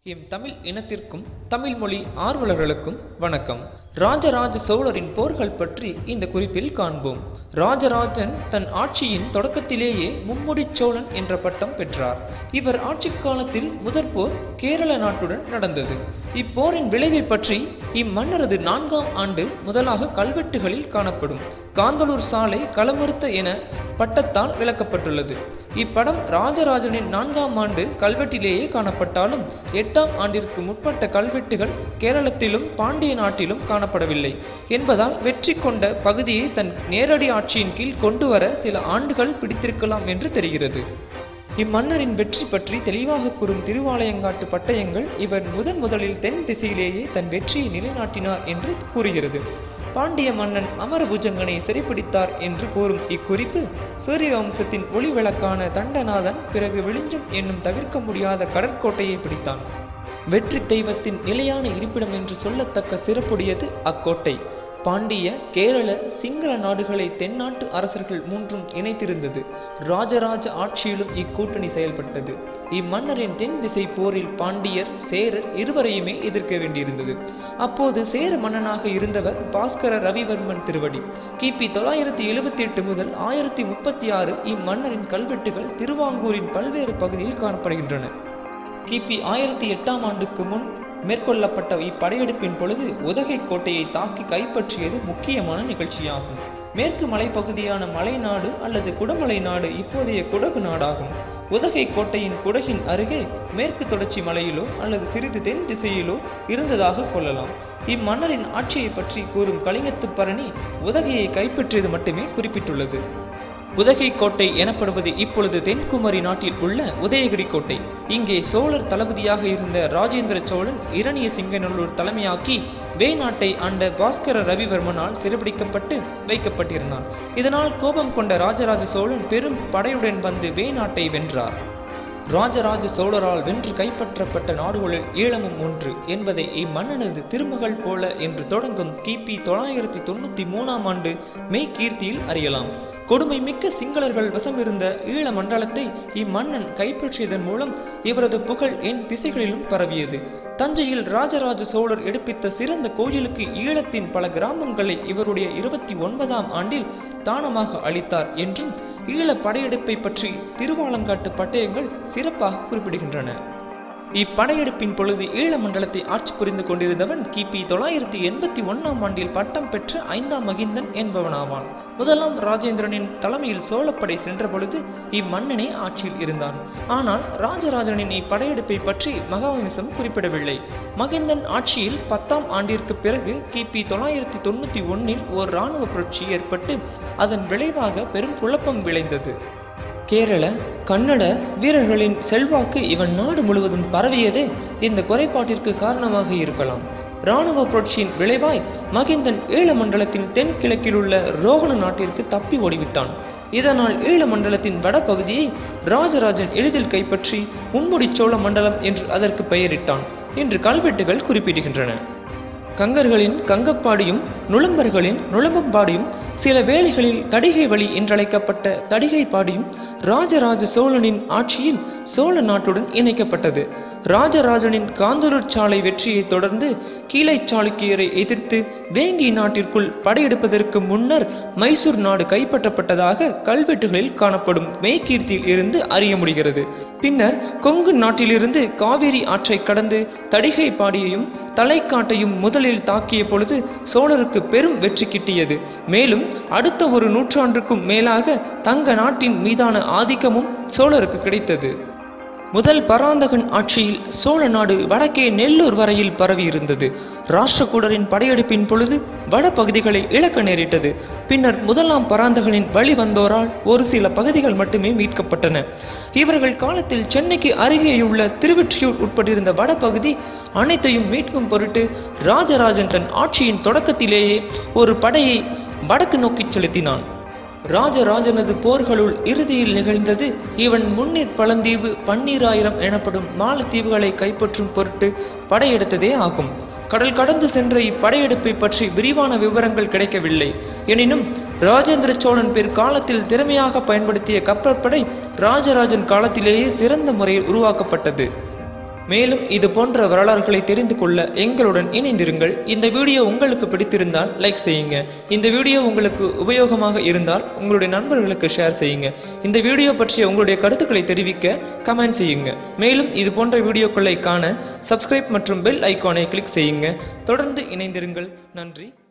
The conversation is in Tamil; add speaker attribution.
Speaker 1: எம் தமிழ் இனத்திற்கும் தமிழ் மொழி ஆர்வலர்களுக்கும் வணக்கம் ராஜராஜ சோழரின் போர்கள் பற்றி இந்த குறிப்பில் காண்போம் ராஜராஜன் தன் ஆட்சியின் தொடக்கத்திலேயே மும்முடிச் சோழன் என்ற பட்டம் பெற்றார் இவர் ஆட்சி காலத்தில் முதற் போர் கேரள நாட்டுடன் நடந்தது இப்போரின் விளைவை பற்றி இம்மன்னரது நான்காம் ஆண்டு முதலாக கல்வெட்டுகளில் காணப்படும் காந்தளூர் சாலை களமறுத்த என பட்டத்தால் விளக்கப்பட்டுள்ளது இப்படம் ராஜராஜனின் நான்காம் ஆண்டு கல்வெட்டிலேயே காணப்பட்டாலும் எட்டாம் ஆண்டிற்கு முற்பட்ட கல்வெட்டுகள் கேரளத்திலும் பாண்டிய நாட்டிலும் காணப்படவில்லை என்பதால் வெற்றி கொண்ட பகுதியை தன் நேரடி ஆட்சியின் கீழ் கொண்டு வர சில ஆண்டுகள் பிடித்திருக்கலாம் என்று தெரிகிறது இம்மன்னரின் வெற்றி பற்றி தெளிவாக கூறும் திருவாலயங்காட்டு பட்டயங்கள் இவர் முதன் முதலில் தென் திசையிலேயே தன் வெற்றியை நிலைநாட்டினார் என்று கூறுகிறது பாண்டிய மன்னன் அமரபுஜங்கனை சிறைப்பிடித்தார் என்று கூறும் இக்குறிப்பு சூரிய வம்சத்தின் ஒளி விளக்கான தண்டநாதன் பிறகு விழிஞ்சம் என்னும் தவிர்க்க முடியாத கடற்கோட்டையை பிடித்தான் வெற்றி தெய்வத்தின் நிலையான இருப்பிடம் என்று சொல்லத்தக்க சிறப்புடையது அக்கோட்டை பாண்டிய கேரள சிங்கள நாடுகளை தென்னாட்டு அரசர்கள் மூன்றும் இணைத்திருந்தது ராஜராஜ ஆட்சியிலும் இக்கூட்டணி செயல்பட்டது இம்மன்னரின் தென் திசை போரில் பாண்டியர் சேரர் இருவரையுமே எதிர்க்க வேண்டியிருந்தது அப்போது சேர மன்னனாக இருந்தவர் பாஸ்கர ரவிவர்மன் திருவடி கிபி தொள்ளாயிரத்தி எழுபத்தி எட்டு முதல் ஆயிரத்தி முப்பத்தி ஆறு இம்மன்னரின் கல்வெட்டுகள் திருவாங்கூரின் பல்வேறு பகுதியில் காணப்படுகின்றன கிபி ஆயிரத்தி எட்டாம் ஆண்டுக்கு முன் மேற்கொள்ளப்பட்ட இப்படையெடுப்பின் பொழுது உதகை கோட்டையை தாக்கி கைப்பற்றியது முக்கியமான நிகழ்ச்சியாகும் மேற்கு மலைப்பகுதியான மலைநாடு அல்லது குடமலை நாடு இப்போதைய குடகு நாடாகும் உதகை கோட்டையின் குடகின் அருகே மேற்கு தொடர்ச்சி மலையிலோ அல்லது சிறிது தென் திசையிலோ இருந்ததாக கொள்ளலாம் இம்மன்னரின் ஆட்சியை பற்றி கூறும் கலிங்கத்து பரணி உதகையை கைப்பற்றியது மட்டுமே குறிப்பிட்டுள்ளது உதகை கோட்டை எனப்படுவது இப்பொழுது தென்குமரி நாட்டில் உள்ள உதயகிரி கோட்டை இங்கே சோழர் தளபதியாக இருந்த ராஜேந்திர சோழன் இரணிய சிங்கநல்லூர் தலைமையாக்கி வேநாட்டை ஆண்ட பாஸ்கர ரவிவர்மனால் சிறைபிடிக்கப்பட்டு வைக்கப்பட்டிருந்தான் இதனால் கோபம் கொண்ட ராஜராஜ சோழன் பெரும் படையுடன் வந்து வேநாட்டை வென்றார் ராஜராஜ சோழரால் வென்று கைப்பற்றப்பட்ட நாடுகளில் ஈழமும் ஒன்று என்பதை இம்மன்னனது திருமகள் போல என்று தொடங்கும் கிபி தொள்ளாயிரத்தி தொண்ணூத்தி மூணாம் ஆண்டு மெய் கீர்த்தியில் அறியலாம் கொடுமை மிக்க சிங்களர்கள் வசமிருந்த ஈழ மண்டலத்தை இம்மன்னன் கைப்பற்றியதன் மூலம் இவரது புகழ் என் திசைகளிலும் பரவியது தஞ்சையில் ராஜராஜ சோழர் எடுப்பித்த சிறந்த கோயிலுக்கு ஈழத்தின் பல கிராமங்களை இவருடைய இருபத்தி ஒன்பதாம் ஆண்டில் தானமாக அளித்தார் என்றும் ஈழ படையெடுப்பை பற்றி திருவாலங்காட்டு பட்டயங்கள் சிறப்பாக குறிப்பிடுகின்றன இப்படையெடுப்பின் பொழுது ஈழ மண்டலத்தை ஆட்சி புரிந்து கொண்டிருந்தவன் கிபி தொள்ளாயிரத்தி எண்பத்தி ஒன்னாம் ஆண்டில் பட்டம் பெற்ற ஐந்தாம் மகிந்தன் என்பவனாவான் முதலாம் ராஜேந்திரனின் தலைமையில் சோழப்படை சென்ற பொழுது இம்மன்னனே ஆட்சியில் இருந்தான் ஆனால் ராஜராஜனின் இப்படையெடுப்பை பற்றி மகாவம்சம் குறிப்பிடவில்லை மகிந்தன் ஆட்சியில் பத்தாம் ஆண்டிற்கு பிறகு கிபி தொள்ளாயிரத்தி தொண்ணூத்தி ஒன்னில் ஓர் இராணுவ புரட்சி ஏற்பட்டு அதன் விளைவாக பெரும் குழப்பம் விளைந்தது கேரள கன்னட வீரர்களின் செல்வாக்கு இவன் நாடு முழுவதும் பரவியதே இந்த குறைபாட்டிற்கு காரணமாக இருக்கலாம் இராணுவ புரட்சியின் விளைவாய் மகிந்தன் ஈழ மண்டலத்தின் தென்கிழக்கில் உள்ள ரோகண நாட்டிற்கு தப்பி ஓடிவிட்டான் இதனால் ஈழ மண்டலத்தின் வடபகுதியை ராஜராஜன் எளிதில் கைப்பற்றி உம்முடி சோழ மண்டலம் என்று அதற்கு பெயரிட்டான் என்று கல்வெட்டுகள் குறிப்பிடுகின்றன கங்கர்களின் கங்கப்பாடியும் நுளம்பர்களின் நுளம்பம்பாடியும் சில வேளைகளில் தடிகை வழி என்றழைக்கப்பட்ட தடிகை பாடியும் ராஜராஜ சோழனின் ஆட்சியில் சோழ நாட்டுடன் இணைக்கப்பட்டது ராஜராஜனின் காந்தரூர் சாலை வெற்றியை தொடர்ந்து கீழை சாளுக்கியரை எதிர்த்து வேங்கி நாட்டிற்குள் படையெடுப்பதற்கு முன்னர் மைசூர் நாடு கைப்பற்றப்பட்டதாக கல்வெட்டுகளில் காணப்படும் மெய்கீர்த்தியில் இருந்து அறிய முடிகிறது பின்னர் கொங்கு நாட்டிலிருந்து காவிரி ஆற்றை கடந்து தடிகை பாடியையும் தலைக்காட்டையும் முதலில் தாக்கிய பொழுது சோழருக்கு பெரும் வெற்றி கிட்டியது மேலும் அடுத்த ஒரு நூற்றாண்டுக்கும் மேலாக தங்க நாட்டின் மீதான ஆதிக்கமும் சோழருக்கு கிடைத்தது முதல் பராந்தகன் ஆட்சியில் சோழ நாடு வடக்கே நெல்லூர் வரையில் பரவி இருந்தது ராஷ்டிரகூடரின் படையெடுப்பின் பொழுது வடபகுதிகளை இழக்க நேரிட்டது பின்னர் முதலாம் பராந்தகனின் வழி வந்தோரால் ஒரு சில பகுதிகள் மட்டுமே மீட்கப்பட்டன இவர்கள் காலத்தில் சென்னைக்கு அருகேயுள்ள திருவொற்றியூர் உட்பட்டிருந்த வடபகுதி அனைத்தையும் மீட்கும் பொருட்டு ராஜராஜன் தன் ஆட்சியின் தொடக்கத்திலேயே ஒரு படையை வடக்கு நோக்கி செலுத்தினான் ராஜராஜனது போர்களுள் இறுதியில் நிகழ்ந்தது இவன் முன்னீர் பழந்தீவு பன்னீராயிரம் எனப்படும் மாலத்தீவுகளை கைப்பற்றும் பொருட்டு படையெடுத்ததே ஆகும் கடல் கடந்து சென்ற இப்படையெடுப்பை பற்றி விரிவான விவரங்கள் கிடைக்கவில்லை எனினும் ராஜேந்திர சோழன் பிற்காலத்தில் திறமையாக பயன்படுத்திய கப்பற்படை ராஜராஜன் காலத்திலேயே சிறந்த முறையில் உருவாக்கப்பட்டது மேலும் இது போன்ற வரலாறுகளை தெரிந்து கொள்ள எங்களுடன் இணைந்திருங்கள் இந்த வீடியோ உங்களுக்கு பிடித்திருந்தால் லைக் செய்யுங்க இந்த வீடியோ உங்களுக்கு உபயோகமாக இருந்தால் உங்களுடைய நண்பர்களுக்கு ஷேர் செய்யுங்க இந்த வீடியோ பற்றிய உங்களுடைய கருத்துக்களை தெரிவிக்க கமெண்ட் செய்யுங்க மேலும் இது போன்ற வீடியோக்களை காண சப்ஸ்கிரைப் மற்றும் பெல் ஐகானை கிளிக் செய்யுங்க தொடர்ந்து இணைந்திருங்கள் நன்றி